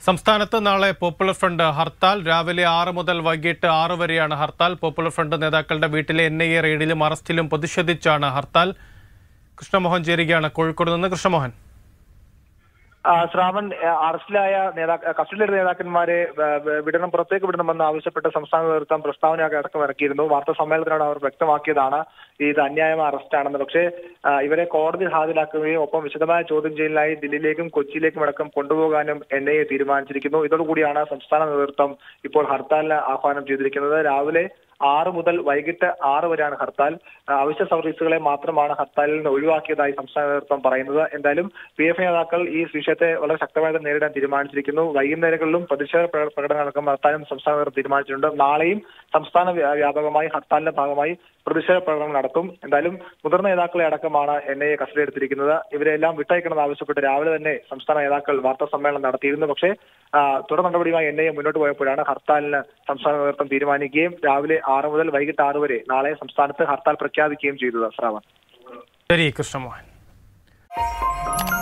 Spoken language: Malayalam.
സംസ്ഥാനത്ത് നാളെ പോപ്പുലർ ഫ്രണ്ട് ഹർത്താൽ രാവിലെ ആറ് മുതൽ വൈകിട്ട് ആറ് വരെയാണ് ഹർത്താൽ പോപ്പുലർ ഫ്രണ്ട് നേതാക്കളുടെ വീട്ടിലെ എൻ ഐ എ റെയ്ഡിലും അറസ്റ്റിലും പ്രതിഷേധിച്ചാണ് ഹർത്താൽ കൃഷ്ണമോഹൻ ചേരുകയാണ് കോഴിക്കോട് നിന്ന് കൃഷ്ണമോഹൻ ആ, ശ്രാവൺ ആ, അറസ്റ്റിലായ നേതാ കസ്റ്റഡിയിലെ നേതാക്കന്മാരെ ആ, വ- വിടണം പുറത്തേക്ക് വിടണമെന്ന് ആവശ്യപ്പെട്ട് സംസ്ഥാന നേതൃത്വം പ്രസ്താവനയൊക്കെ അടക്കം ഇറക്കിയിരുന്നു വാർത്താ സമ്മേളനത്തിലാണ് അവർ വ്യക്തമാക്കിയതാണ് ഇത് അന്യായമായ അറസ്റ്റാണെന്ന് പക്ഷേ ആ, ഇവരെ കോടതിയിൽ ഹാജരാക്കുകയും ഒപ്പം വിശദമായ ചോദ്യം ചെയ്യലിനായി ദില്ലിയിലേക്കും കൊച്ചിയിലേക്കും അടക്കം കൊണ്ടുപോകാനും എൻ ഐ എ തീരുമാനിച്ചിരിക്കുന്നു ഇതോടുകൂടിയാണ് സംസ്ഥാന നേതൃത്വം ഇപ്പോൾ ഹർത്താലിന് ആഹ്വാനം ചെയ്തിരിക്കുന്നത് രാവിലെ ആറ് മുതൽ വൈകിട്ട് ആറ് വരെയാണ് ഹർത്താൽ ആ, അവശ്യ സർവീസുകളെ മാത്രമാണ് ഹർത്താലിൽ നിന്ന് ഒഴിവാക്കിയതായി സംസ്ഥാന നേതൃത്വം പറയുന്നത് എന്തായാലും പി എഫ് നേതാക്കൾ ഈ വിഷയത്തെ വളരെ ശക്തമായി തന്നെ നേരിടാൻ തീരുമാനിച്ചിരിക്കുന്നു വൈകുന്നേരങ്ങളിലും പ്രതിഷേധ പ്ര- പ്രകടനം അടക്കം നടത്താനും സംസ്ഥാന നേതൃത്വം തീരുമാനിച്ചിട്ടുണ്ട് നാളെയും സംസ്ഥാന വ്യാ- വ്യാപകമായി ഹർത്താലിന്റെ ഭാഗമായി പ്രതിഷേധ പ്രകടനം നടത്തും എന്തായാലും മുതിർന്ന നേതാക്കളെ അടക്കമാണ് എൻ ഐ എ കസ്റ്റഡി എടുത്തിരിക്കുന്നത് ഇവരെല്ലാം വിട്ടയക്കണമെന്ന് ആവശ്യപ്പെട്ട് രാവിലെ തന്നെ സംസ്ഥാന നേതാക്കൾ വാർത്താ സമ്മേളനം നടത്തിയിരുന്നു പക്ഷേ ആ, തുടർ നടപടിയുമായി എൻ ഐ എ മുന്നോട്ട് പോയപ്പോഴാണ് ഹർത്താലിന് സംസ്ഥാന നേതൃത്വം തീരുമാനിക്കുകയും രാവിലെ ആറ് മുതൽ വൈകിട്ട് ആറ് വരെ നാളെ സംസ്ഥാനത്ത് ഹർത്താൽ പ്രഖ്യാപിക്കുകയും ചെയ്തത് ശ്രാവൺ ശരി കൃഷ്ണമോഹൻ